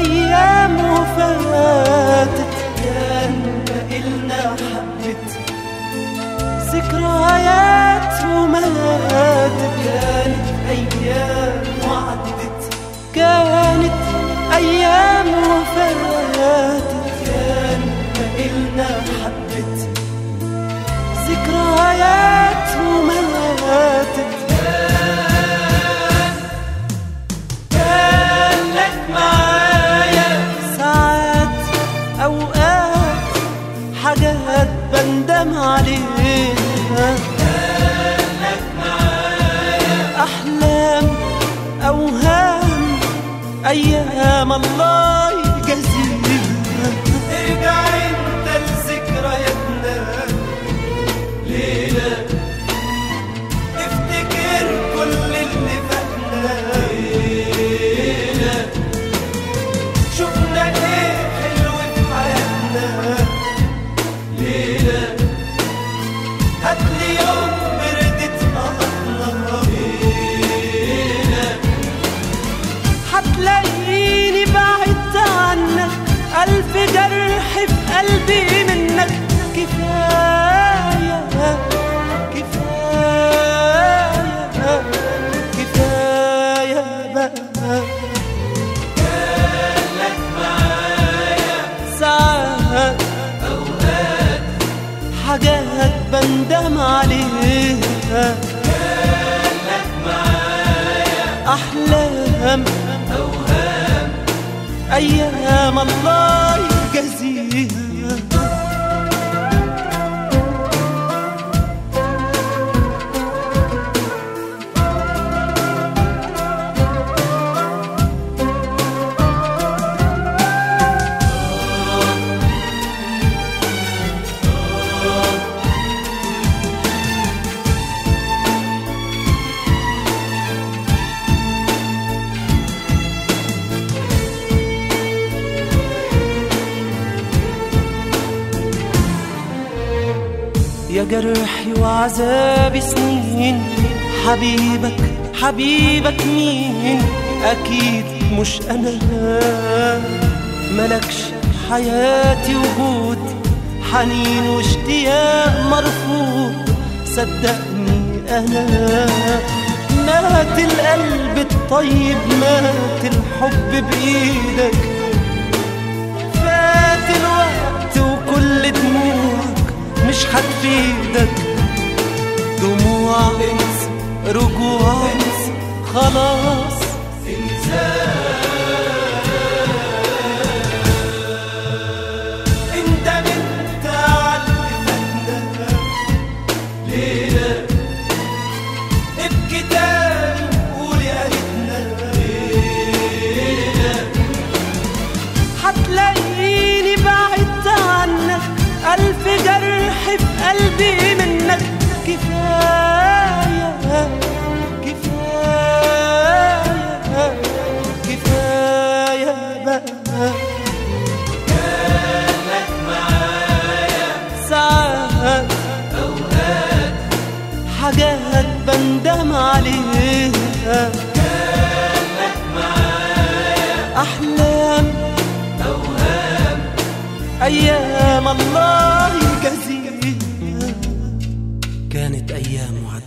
أيام وفاتت كان بقلنا حبة ذكريات وماتت كانت أيام وعدت كانت أيام وفاتت كان بقلنا حبة ذكريات وماتت كان لك معايا ساعات أوقات حاجات بندم عليها أحلام أوهام أيام الله يجازيها ارجع انت لذكرياتنا ليلة افتكر كل اللي فاتنا ليلة شفنا ايه حلو في حياتنا ليلة هاتلي يوم بردت قهرنا ليلة هتلاقيني بعدت عنك ألف جرح في قلبي منك كفاية كفاية كفاية بقى كانك معايا ساعات أوقات حاجات بندم عليها كانك معايا أحلام أوهام أيام الله يجازيها يا جرحي وعذابي سنين حبيبك حبيبك مين أكيد مش أنا ملكش حياتي وجود حنين واشتياق مرفوض صدقني أنا مات القلب الطيب مات الحب بإيدك فات الوقت وكل دموعك مش هتفيدك دموع رجوع خلاص انت بنت علفتنا ليلة ابكي تاني وقول يا ريتنا ليلة هتلاقيني بعدت عنك ألف جرح في قلبي منك كفاية كفاية كفاية بقى كانك معايا ساعات أوقات حاجات بندم عليها كانك معايا أحلام أيام الله يجازيها كانت أيام وعدت